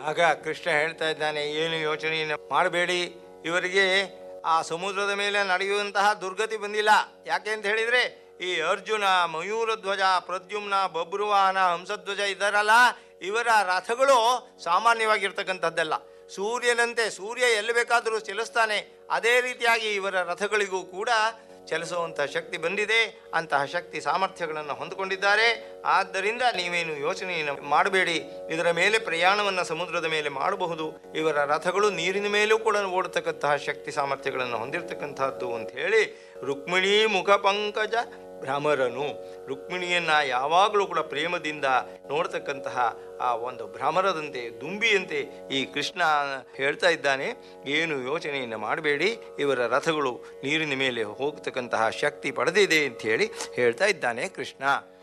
ಆಗ ಕೃಷ್ಣ ಹೇಳ್ತಾ ಇದ್ದಾನೆ ಏನು ಯೋಚನೆಯನ್ನು ಮಾಡಬೇಡಿ ಇವರಿಗೆ ಆ ಸಮುದ್ರದ ಮೇಲೆ ನಡೆಯುವಂತಹ ದುರ್ಗತಿ ಬಂದಿಲ್ಲ ಯಾಕೆ ಅಂತ ಹೇಳಿದ್ರೆ ಈ ಅರ್ಜುನ ಮಯೂರಧ್ವಜ ಪ್ರದ್ಯುಮ್ನ ಬಬ್ರುವಾಹನ ಹಂಸಧ್ವಜ ಇದ್ದಾರಲ್ಲ ಇವರ ರಥಗಳು ಸಾಮಾನ್ಯವಾಗಿರ್ತಕ್ಕಂಥದ್ದಲ್ಲ ಸೂರ್ಯನಂತೆ ಸೂರ್ಯ ಎಲ್ಲಿ ಬೇಕಾದರೂ ಚಲಿಸ್ತಾನೆ ಅದೇ ರೀತಿಯಾಗಿ ಇವರ ರಥಗಳಿಗೂ ಕೂಡ ಚಲಿಸುವಂತಹ ಶಕ್ತಿ ಬಂದಿದೆ ಅಂತಹ ಶಕ್ತಿ ಸಾಮರ್ಥ್ಯಗಳನ್ನು ಹೊಂದಿಕೊಂಡಿದ್ದಾರೆ ಆದ್ದರಿಂದ ನೀವೇನು ಯೋಚನೆಯನ್ನು ಮಾಡಬೇಡಿ ಇದರ ಮೇಲೆ ಪ್ರಯಾಣವನ್ನು ಸಮುದ್ರದ ಮೇಲೆ ಮಾಡಬಹುದು ಇವರ ರಥಗಳು ನೀರಿನ ಮೇಲೂ ಕೂಡ ಓಡತಕ್ಕಂತಹ ಶಕ್ತಿ ಸಾಮರ್ಥ್ಯಗಳನ್ನು ಹೊಂದಿರತಕ್ಕಂತಹದ್ದು ಅಂತ ಹೇಳಿ ರುಕ್ಮಿಣಿ ಮುಖ ಪಂಕಜ ಭ್ರಮರನು ರುಕ್ಮಿಣಿಯನ್ನ ಯಾವಾಗಲೂ ಕೂಡ ಪ್ರೇಮದಿಂದ ನೋಡ್ತಕ್ಕಂತಹ ಆ ಒಂದು ಭ್ರಮರದಂತೆ ದುಂಬಿಯಂತೆ ಈ ಕೃಷ್ಣ ಹೇಳ್ತಾ ಇದ್ದಾನೆ ಏನು ಯೋಚನೆಯನ್ನು ಮಾಡಬೇಡಿ ಇವರ ರಥಗಳು ನೀರಿನ ಮೇಲೆ ಹೋಗ್ತಕ್ಕಂತಹ ಶಕ್ತಿ ಪಡೆದಿದೆ ಅಂತ ಹೇಳಿ ಹೇಳ್ತಾ ಇದ್ದಾನೆ ಕೃಷ್ಣ